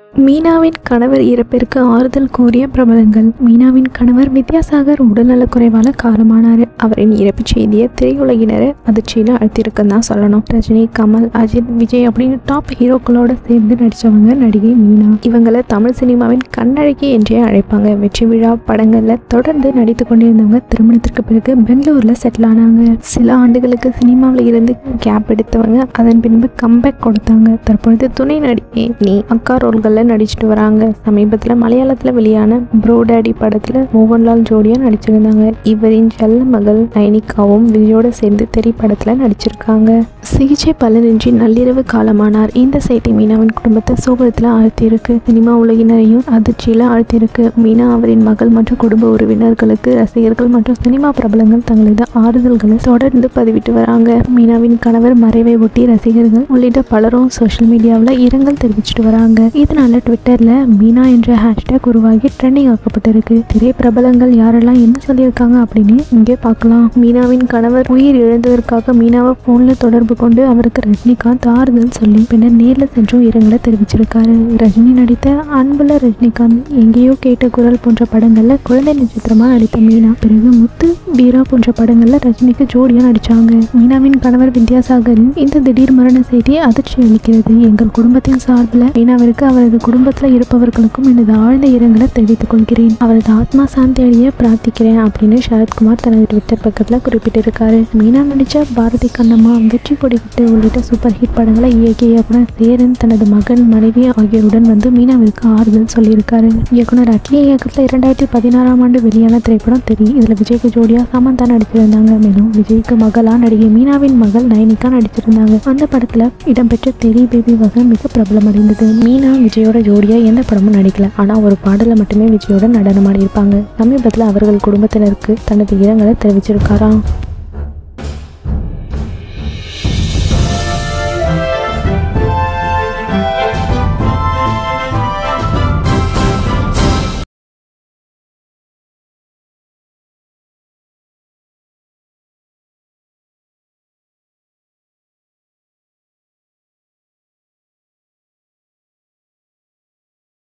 மீனாவின் கணவர் இறப்பிற்கு ஆறுதல் கூறிய பிரபலங்கள் மீனாவின் கணவர் வித்யாசாகர் உடல்நலக்குறைவால காலமானார் அவரின் இறப்பு செய்தியை திரையுலகினரை அதிர்ச்சியில் அழுத்திருக்குன்னு தான் சொல்லணும் ரஜினி கமல் அஜித் விஜய் அப்படின்னு டாப் ஹீரோக்களோட சேர்ந்து நடித்தவங்க நடிகை மீனா இவங்களை தமிழ் சினிமாவின் கண்ணழகி என்றே அழைப்பாங்க வெற்றி விழா படங்களில் தொடர்ந்து நடித்து கொண்டிருந்தவங்க திருமணத்திற்கு பிறகு பெங்களூரில் செட்டில் ஆனாங்க சில ஆண்டுகளுக்கு சினிமாவில் இருந்து கேப் எடுத்தவங்க அதன் பின்பு கம்பேக் கொடுத்தாங்க தற்பொழுது துணை நடிகை நீ அக்கா ரோல்களில் நடிச்சிட்டு வராங்க சமீபத்தில் மலையாளத்தில் வெளியான ப்ரோ டேடி படத்தில் மோகன்லால் ஜோடியாக நடிச்சிருந்தாங்க இவரின் செல்ல மகள் நைனிகாவும் விஜயோட சேர்ந்து திரைப்படத்தில் நடிச்சிருக்காங்க சிகிச்சை பலனின்றி நள்ளிரவு காலமானார் இந்த செய்தி மீனாவின் குடும்பத்தை சோகத்தில் ஆழ்த்தியிருக்கு சினிமா உலகினரையும் அதிர்ச்சியில் ஆழ்த்தியிருக்கு மீனா அவரின் மகள் மற்றும் குடும்ப உறவினர்களுக்கு ரசிகர்கள் மற்றும் சினிமா பிரபலங்கள் தங்களது ஆறுதல்களை தொடர்ந்து பதிவிட்டு வராங்க மீனாவின் கணவர் மறைவை ஒட்டி ரசிகர்கள் உள்ளிட்ட பலரும் சோஷியல் மீடியாவில் இரங்கல் தெரிவிச்சிட்டு வராங்க இதனால ட்விட்டர்ல மீனா என்ற ஹேஷ்டேக் உருவாகி ட்ரெண்டிங் ஆக்கப்பட்டிருக்கு திரை பிரபலங்கள் யாரெல்லாம் என்ன சொல்லியிருக்காங்க அப்படின்னு இங்கே பார்க்கலாம் மீனாவின் கணவர் உயிர் இழந்ததற்காக மீனாவை போன்ல தொடர்பு கொண்டு அவருக்கு ரஜினிகாந்த் ஆறுதல் சொல்லி பின்னர் நேர்ல சென்றும் இரங்கலை தெரிவிச்சிருக்காரு ரஜினி நடித்த அன்புள்ள ரஜினிகாந்த் எங்கேயோ கேட்ட குரல் போன்ற படங்கள்ல குழந்தை நட்சத்திரமா நடித்த மீனா பிறகு முத்து வீரா போன்ற படங்கள்ல ரஜினிக்கு ஜோடியா நடிச்சாங்க மீனாவின் கணவர் வித்யாசாகரின் இந்த திடீர் மரண செய்தி அதிர்ச்சி அளிக்கிறது எங்கள் குடும்பத்தின் சார்பில் மீனாவிற்கு அவரது குடும்பத்தில் இருப்பவர்களுக்கும் எனது ஆழ்ந்த இரங்கலை தெரிவித்துக் கொள்கிறேன் அவரது ஆத்மா சாந்தி அடைய பிரார்த்திக்கிறேன் அப்படின்னு சரத்குமார் தனது ட்விட்டர் பக்கத்தில் குறிப்பிட்டிருக்காரு மீனா நடித்த பாரதி கண்ணம்மா வெற்றி கொடிக்கிட்டு உள்ளிட்ட சூப்பர் ஹிட் படங்களை இயக்கிய இயக்குனர் சேரன் தனது மகன் மனைவி ஆகியோருடன் வந்து மீனாவிற்கு ஆறுதல் சொல்லியிருக்காரு இயக்குனர் அட்லி இயக்கத்தில் இரண்டாயிரத்தி பதினாறாம் ஆண்டு வெளியான திரைப்படம் தெரியும் இதில் விஜய்க்கு ஜோடியா சமந்தா நடிச்சிருந்தாங்க மேலும் விஜய்க்கு மகளா நடிகை மீனாவின் மகள் நயனிகா நடிச்சிருந்தாங்க அந்த படத்துல இடம்பெற்ற தெரி பேபி வகை மிக பிரபலமடைந்தது மீனா விஜயோட ஜோடியா எந்த படமும் நடிக்கல ஆனா ஒரு பாடல மட்டுமே விஜயோட நடனமாடி இருப்பாங்க சமீபத்துல அவர்கள் குடும்பத்தினருக்கு தனது இரங்கலை தெரிவிச்சிருக்காராம்